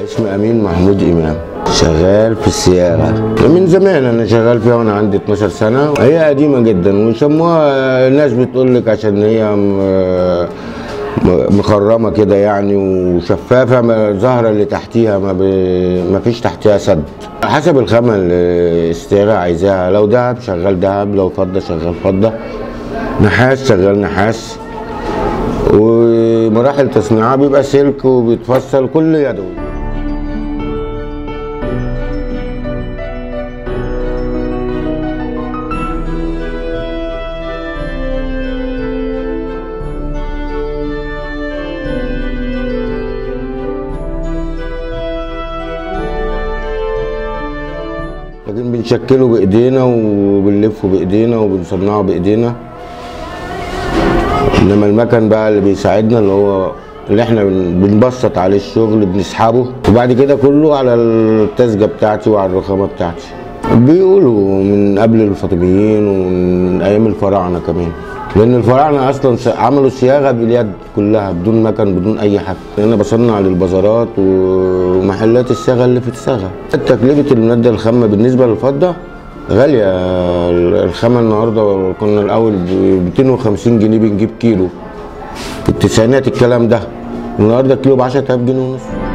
اسمي امين محمود امام شغال في الصياغه من زمان انا شغال فيها وانا عندي 12 سنه هي قديمه جدا وسموها الناس بتقول لك عشان هي م- م- مخرمه كده يعني وشفافه ما- الزهره اللي تحتيها ما, ب... ما فيش تحتيها سد حسب الخامه اللي الصياغه عايزاها لو دهب شغال دهب لو فضه شغال فضه نحاس شغال نحاس ومراحل تصنيعها بيبقى سلك وبيتفصل كل يدوي لكن بنشكله بايدينا وبنلفه بايدينا وبنصنعه بايدينا انما المكن بقى اللي بيساعدنا اللي هو اللي احنا بن- بنبسط عليه الشغل بنسحبه وبعد كده كله على التسجه بتاعتي وعلى الرخامه بتاعتي بيقولوا من قبل الفاطميين ومن ايام الفراعنه كمان لان الفراعنه اصلا س- عملوا صياغه باليد كلها بدون مكن بدون اي حاجه انا بصنع للبازارات ومحلات الصاغه اللي في الصاغه تكلفه الماده الخامه بالنسبه للفضه غاليه الخامه النهارده كنا الاول ب 250 جنيه بنجيب كيلو في التسعينات الكلام ده النهارده كيلو ب 10000 جنيه ونص